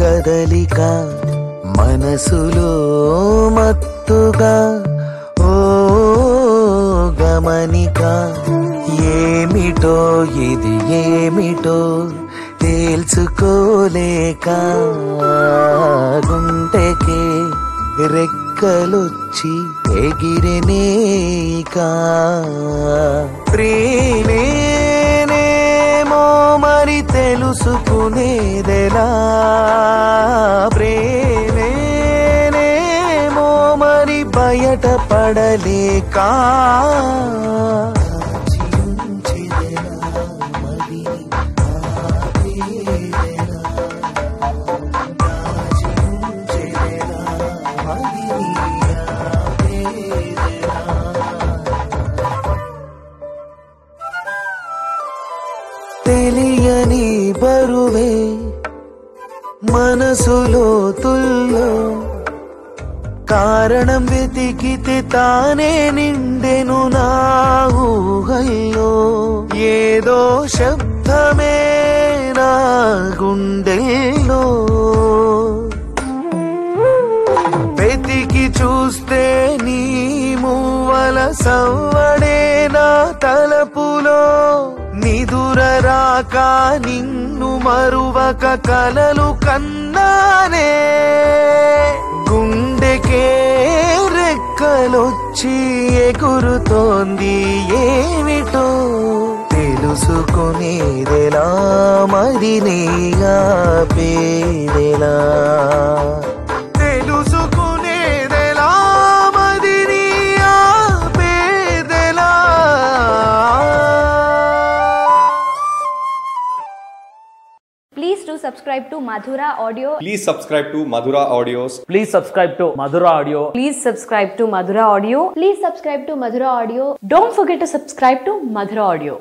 కదలిక మనసులో మత్తుగా ఓ గమనిక ఏమిటో ఇది ఏమిటో తేల్చుకోలేక గుంటెకే రెక్కలొచ్చి ఎగిరినేక ప్రేమేనేమో మరి తెలుసుకునేదెలా ప్రేమేనేమో మరి బయటపడలేక తెలియని బరువే మనసులో తుల్లో కారణం వెతికితే తానే నిండెను నా ఊహల్లో ఏదో శబ్దమే నా గుండెల్లో వెతికి చూస్తే నీ మూవల సవ్వడే నా తలపులో నిదుర రాక నిన్ను మరువక కలలు కన్నానే గుండెకే రెక్కలొచ్చి ఎగురుతోంది ఏమిటో తెలుసుకునేదెలా మరి నీగా పేదెలా తెలుసుకునేదెలా మరి నీ ఆపేదెలా Please do subscribe to Madhura Audio. Please subscribe to Madhura Audios. Please subscribe to Madhura Audio. Please subscribe to Madhura Audio. Please subscribe to Madhura Audio. Don't forget to subscribe to Madhura Audio.